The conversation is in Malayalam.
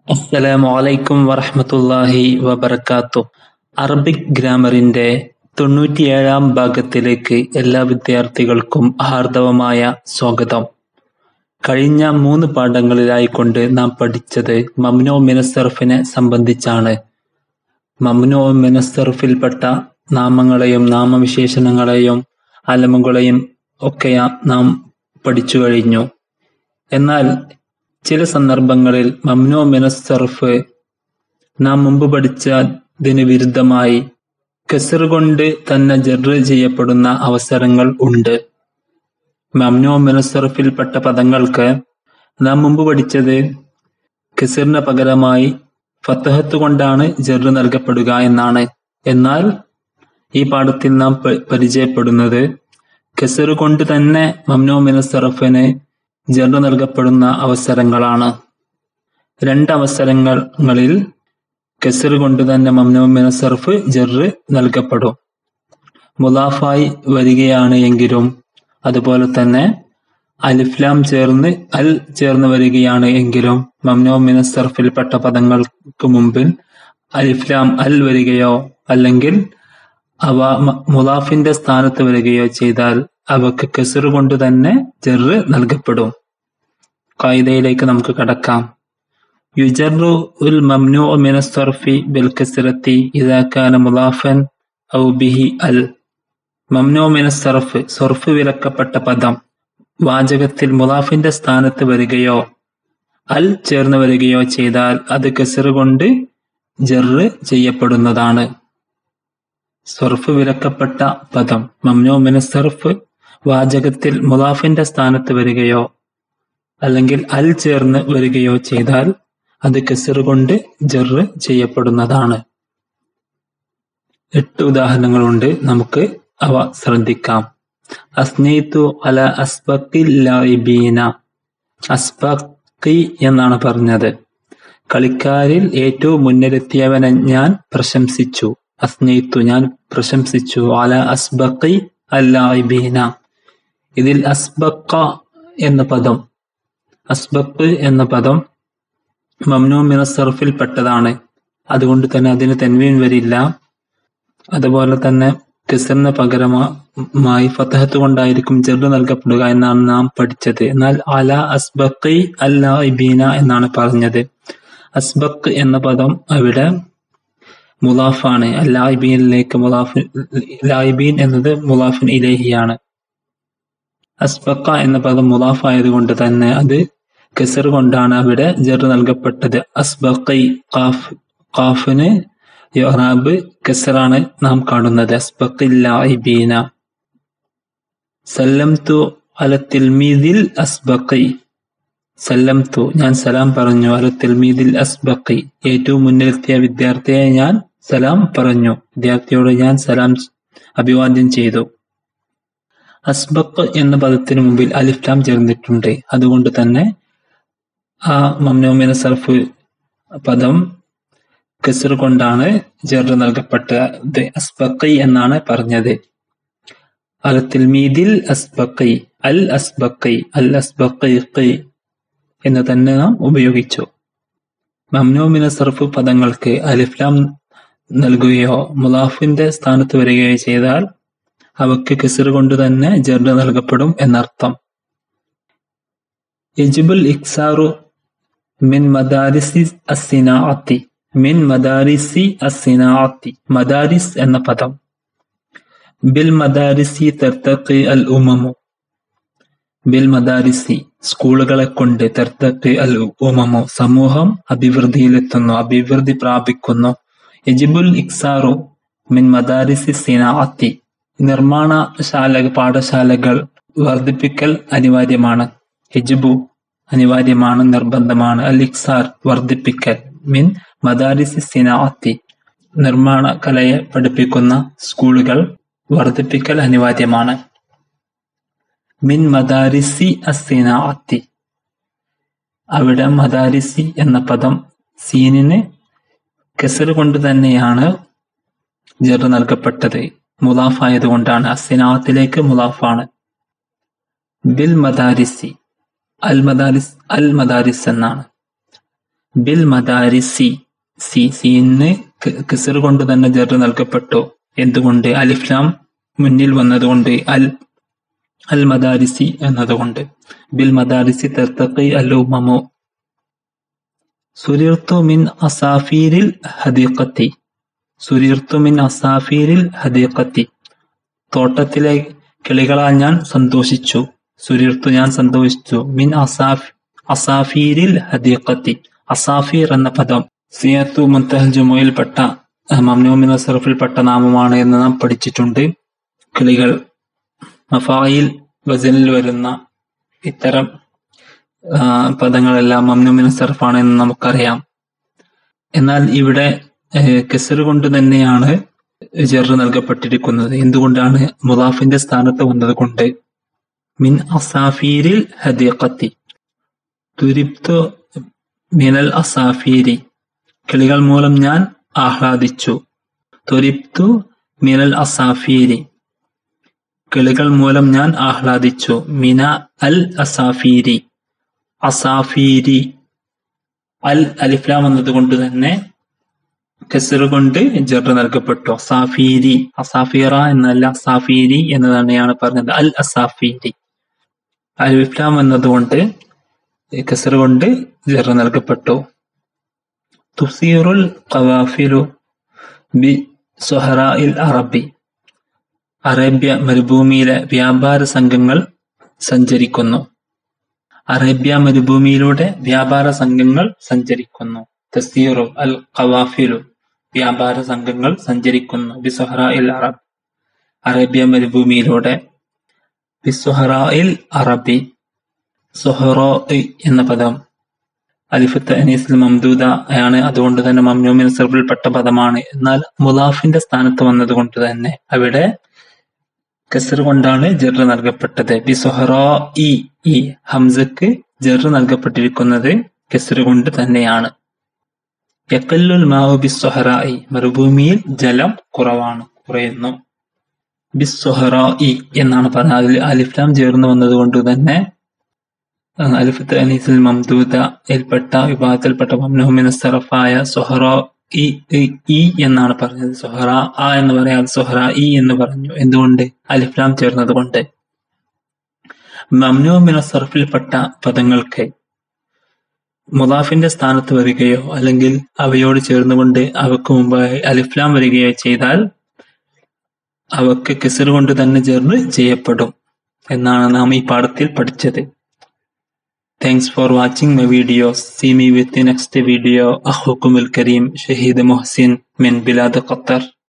അസ്സലാമു അലൈക്കും വറഹ്മത്തുള്ളാഹി വബറകാതുഹു അറബിക് ഗ്രാമറിന്റെ തൊണ്ണൂറ്റിയേഴാം ഭാഗത്തിലേക്ക് എല്ലാ വിദ്യാർത്ഥികൾക്കും ഹാർദവമായ സ്വാഗതം കഴിഞ്ഞ മൂന്ന് പാഠങ്ങളിലായിക്കൊണ്ട് നാം പഠിച്ചത് മംനൂ മിനസ്സർഫിനെ സംബന്ധിച്ചാണ് മംനൂ മിനസ്സർഫിൽപ്പെട്ട നാമങ്ങളെയും നാമവിശേഷണങ്ങളെയും അലമുകളെയും ഒക്കെ നാം പഠിച്ചു കഴിഞ്ഞു എന്നാൽ ചില സന്ദർഭങ്ങളിൽ മംനൂ മിനസ്സർഫ് നാം മുമ്പ് പഠിച്ചതിന് വിരുദ്ധമായി കസർ കൊണ്ട് തന്നെ ജറ് ചെയ്യപ്പെടുന്ന അവസരങ്ങൾ ഉണ്ട് മംനൂ മിനസ്സർഫിൽപ്പെട്ട പദങ്ങൾക്ക് നാം മുമ്പ് പഠിച്ചത് കസറിന് പകരമായി ഫത്തഹത്ത് കൊണ്ടാണ് ജറ് നൽകപ്പെടുക എന്നാണ് എന്നാൽ ഈ പാഠത്തിൽ നാം പ- പരിചയപ്പെടുന്നത് കസർ കൊണ്ട് തന്നെ മംനൂ മിനസ്സർഫിന് ജറ് നൽകപ്പെടുന്ന അവസരങ്ങളാണ് രണ്ടവസരങ്ങളിൽ കസർ കൊണ്ട് തന്നെ മംനൂ മിനസ്സർഫ് ജറ് നൽകപ്പെടും മുലാഫായി വരികയാണ് എങ്കിലും അതുപോലെ തന്നെ അലിഫ്ലാം ചേർന്ന് അൽ ചേർന്ന് വരികയാണ് എങ്കിലും മംനൂ മിനസ്സർഫിൽപ്പെട്ട പദങ്ങൾക്ക് മുമ്പിൽ അലിഫ്ലാം അൽ വരികയോ അല്ലെങ്കിൽ അവ മ- മുലാഫിന്റെ സ്ഥാനത്ത് വരികയോ ചെയ്താൽ അവക്ക് കസർ കൊണ്ട് തന്നെ ജറ് നൽകപ്പെടും കായിദയിലേക്ക് നമുക്ക് കടക്കാം യുജറു ഉൽ മംനൂ മിന സർഫി ബിൽ കസ്റത്തി ഇദാ കാന മുലാഫൻ ഔ ബിഹി അൽ മംനൂ മിന സർഫ് സർഫ് വിലക്കപ്പെട്ട പദം വാചകത്തിൽ മുലാഫിന്റെ സ്ഥാനത്ത് വരികയോ അൽ ചേർന്ന് വരികയോ ചെയ്താൽ അത് കസർ കൊണ്ട് ജറ് ചെയ്യപ്പെടുന്നതാണ് സർഫ് വിലക്കപ്പെട്ട പദം മംനൂ മിന സർഫ് വാചകത്തിൽ മുലാഫിന്റെ സ്ഥാനത്ത് വരികയോ അല്ലെങ്കിൽ അൽ ചേർന്ന് വരികയോ ചെയ്താൽ അത് കസർ കൊണ്ട് ജറ് ചെയ്യപ്പെടുന്നതാണ് എട്ട് ഉദാഹരണങ്ങളുണ്ട് നമുക്ക് അവ ശ്രദ്ധിക്കാം അസ്നീത്തു അല അസ്ബക്കിൽ ലായിബീന അസ്ബക്കി എന്നാണ് പറഞ്ഞത് കളിക്കാരിൽ ഏറ്റവും മുന്നിലെത്തിയവനെ ഞാൻ പ്രശംസിച്ചു അസ്നീത്തു ഞാൻ പ്രശംസിച്ചു അല അസ്ബക്കി അല്ലായിബീന ഇതിൽ അസ്ബക്ക എന്ന പദം അസ്ബക്ക് എന്ന പദം മംനൂ മിനസർഫിൽ പെട്ടതാണ് അതുകൊണ്ട് തന്നെ അതിന് തെൻവീൻ വരില്ല അതുപോലെ തന്നെ കിസറിന് പകരമായി ഫതഹത്ത് കൊണ്ടായിരിക്കും ജറ് നൽകപ്പെടുക എന്നാണ് നാം പഠിച്ചത് എന്നാൽ അല അസ്ബക്കി അല്ല ഇബീന എന്നാണ് പറഞ്ഞത് അസ്ബക്ക് എന്ന പദം അവിടെ മുലാഫാണ് അല്ലായിബീനിലേക്ക് മുലാഫ് ലായിബീൻ എന്നത് മുലാഫിൻ ഇലേഹിയാണ് അസ്ബക്ക എന്ന പദം മുലാഫ് ആയതുകൊണ്ട് തന്നെ അത് കസർ കൊണ്ടാണ് അവിടെ ജർ നൽകപ്പെട്ടത് അസ്ബഖി ഖാഫ് ഖാഫിന് യൊറാബ് കസറാണ് നാം കാണുന്നത് അസ്ബഖില്ലായിബീന സല്ലംതു അല തിൽമീദിൽ അസ്ബഖി സല്ലംതു ഞാൻ സലാം പറഞ്ഞു അല തിൽമീദിൽ അസ്ബഖി ഏറ്റവും മുന്നിലെത്തിയ വിദ്യാർത്ഥിയെ ഞാൻ സലാം പറഞ്ഞു വിദ്യാർത്ഥിയോട് ഞാൻ സലാം അഭിവാദ്യം ചെയ്തു അസ്ബക്ക് എന്ന പദത്തിന് മുമ്പിൽ അലിഫ്ലാം ചേർന്നിട്ടുണ്ട് അതുകൊണ്ട് തന്നെ ആ മംനൂമിന സർഫ് പദം കസർ കൊണ്ടാണ് ജർ നൽകപ്പെട്ടത് അസ്ബക്കി എന്നാണ് പറഞ്ഞത് അൽ തിൽമീദിൽ അസ്ബക്കി അൽ അസ്ബക്കി അൽ അസ്ബക്കി എന്ന് തന്നെ നാം ഉപയോഗിച്ചു മംനൂമിന സർഫ് പദങ്ങൾക്ക് അലിഫ്ലാം നൽകുകയോ മുലാഫിന്റെ സ്ഥാനത്ത് വരികയോ ചെയ്താൽ അവയ്ക്ക് കസർ കൊണ്ട് തന്നെ ജർ നൽകപ്പെടും എന്നർത്ഥം യജിബുൽ ഇക്സാറു മിൻ മദാരിസി അസിനാഅത്തി മിൻ മദാരിസി അസിനാഅത്തി മദാരിസ് എന്ന പദം ബിൽ മദാരിസി തർത്തഖി അൽ ഉമമു ബിൽ മദാരിസി സ്കൂളുകളെ കൊണ്ട് തർത്തഖി അൽ ഉമമു സമൂഹം അഭിവൃദ്ധിയിലെത്തുന്നു അഭിവൃദ്ധി പ്രാപിക്കുന്നു യജിബുൽ ഇക്സാറു മിൻ മദാരിസി സിനാഅത്തി നിർമ്മാണശാല പാഠശാലകൾ വർദ്ധിപ്പിക്കൽ അനിവാര്യമാണ് ഹിജ്ബു അനിവാര്യമാണ് നിർബന്ധമാണ് അൽ ഇക്സാർ വർദ്ധിപ്പിക്കൽ മിൻ മദാരിസി സിനാഅത്തി നിർമ്മാണ കലയെ പഠിപ്പിക്കുന്ന സ്കൂളുകൾ വർദ്ധിപ്പിക്കൽ അനിവാര്യമാണ് മിൻ മദാരിസി അസിനാഅത്തി അവിടെ മദാരിസി എന്ന പദം സീനിന് കെസർ കൊണ്ട് തന്നെയാണ് ജർ നൽകപ്പെട്ടത് മുലാഫ് ആയതുകൊണ്ടാണ് അസിനാത്തിലേക്ക് മുലാഫാണ് ബിൽ മദാരിസി അൽ മദാരിസ് അൽ മദാരിസ് എന്നാണ് ബിൽ മദാരിസി സി സീന് കിസർ കൊണ്ട് തന്നെ ജർ നൽകപ്പെട്ടു എന്തുകൊണ്ട് അലിഫ്ലാം മുന്നിൽ വന്നതുകൊണ്ട് അൽ അൽ മദാരിസി എന്നതുകൊണ്ട് ബിൽ മദാരിസി തർത്തഖി അൽ ഉമമു സുരിർത്തു മിൻ അസാഫീരിൽ ഹദീഖത്തി സുരിർത്തു മിൻ അസാഫീരിൽ ഹദീഖത്തി തോട്ടത്തിലെ കിളികളാൽ ഞാൻ സന്തോഷിച്ചു സുരിർത്തു ഞാൻ സന്തോഷിച്ചു മിൻ അസാഫ് അസാഫീരിൽ ഹദീഖത്തി അസാഫീർ എന്ന പദം സിയത്തു മുത്തഹൽ ജുമയിൽപ്പെട്ട മംനൂമിൻ സർഫിൽപ്പെട്ട നാമമാണ് എന്ന് നാം പഠിച്ചിട്ടുണ്ട് കിളികൾ മഫായിൽ വസനിൽ വരുന്ന ഇത്തരം പദങ്ങളെല്ലാം മംനൂമിൻ സർഫാണ് എന്ന് നമുക്കറിയാം എന്നാൽ ഇവിടെ കെസർ കൊണ്ട് തന്നെയാണ് ജർ നൽകപ്പെട്ടിരിക്കുന്നത് എന്തുകൊണ്ടാണ് മുലാഫിന്റെ സ്ഥാനത്ത് വന്നത് കൊണ്ട് മിൻ അസാഫീരിൽ ഹദീഖത്തി തുരിപ്തു മിനൽ അസാഫീരി കിളികൾ മൂലം ഞാൻ ആഹ്ലാദിച്ചു തുരിപ്തു മിനൽ അസാഫീരി കിളികൾ മൂലം ഞാൻ ആഹ്ലാദിച്ചു മിന അൽ അസാഫീരി അസാഫീരി അൽ അലിഫ്ലാം എന്നതുകൊണ്ട് തന്നെ കെസർ കൊണ്ട് ജർ നൽകപ്പെട്ടു അസാഫീരി അസാഫീറ എന്നല്ല അസാഫീരി എന്ന് തന്നെയാണ് പറഞ്ഞത് അൽ അസാഫീരി അലിഫ്ലാം എന്നതുകൊണ്ട് കെസർ കൊണ്ട് ജർ നൽകപ്പെട്ടു തുസീറുൽ ഖവാഫിലു ബി സുഹറായിൽ അറബി അറേബ്യ മരുഭൂമിയിലെ വ്യാപാര സംഘങ്ങൾ സഞ്ചരിക്കുന്നു അറേബ്യ മരുഭൂമിയിലൂടെ വ്യാപാര സംഘങ്ങൾ സഞ്ചരിക്കുന്നു തസീറു അൽ ഖവാഫിലു വ്യാപാര സംഘങ്ങൾ സഞ്ചരിക്കുന്നു ബിസുഹറയിൽ അറബ് അറേബ്യ മരുഭൂമിയിലൂടെ ബിസുഹറയിൽ അറബി സുഹറോ എന്ന പദം അലിഫത്ത് അനീസിൽ മംദൂദ ആണ് അതുകൊണ്ട് തന്നെ മംനൂമിൻ സർബിൽപ്പെട്ട പദമാണ് എന്നാൽ മുലാഫിന്റെ സ്ഥാനത്ത് വന്നതുകൊണ്ട് തന്നെ അവിടെ കസർ കൊണ്ടാണ് ജർ നൽകപ്പെട്ടത് ബി സൊഹറോ ഇ ഈ ഹംസക്ക് ജർ നൽകപ്പെട്ടിരിക്കുന്നത് കസർ കൊണ്ട് തന്നെയാണ് യക്കല്ലുൽ മാവു ബി സൊഹറായി മരുഭൂമിയിൽ ജലം കുറവാണ് കുറയുന്നു ബി സൊഹറായി എന്നാണ് പറഞ്ഞത് അതിൽ അലിഫ്ലാം ചേർന്ന് വന്നതുകൊണ്ട് തന്നെ അലിഫത്ത് അനീസിൽ മംദൂദ ഇൽപ്പെട്ട വിഭാഗത്തിൽപ്പെട്ട മംനൂമിന് സറഫായ സൊഹറോ ഇ ഇ എന്നാണ് പറഞ്ഞത് സൊഹറ ആ എന്ന് പറയാതെ സൊഹറ ഇ എന്ന് പറഞ്ഞു എന്തുകൊണ്ട് അലിഫ്ലാം ചേർന്നത് കൊണ്ട് മംനൂമിന സർഫിൽപ്പെട്ട പദങ്ങൾക്ക് മുലാഫിന്റെ സ്ഥാനത്ത് വരികയോ അല്ലെങ്കിൽ അവയോട് ചേർന്നുകൊണ്ട് അവക്ക് മുമ്പായി അലിഫ്ലാം വരികയോ ചെയ്താൽ അവക്ക് കിസർ കൊണ്ട് തന്നെ ചേർന്ന് ചെയ്യപ്പെടും എന്നാണ് നാം ഈ പാഠത്തിൽ പഠിച്ചത് Thanks for watching my videos. See me with the next video. أخوكم الكريم شهيد محسن من بلاد قطر.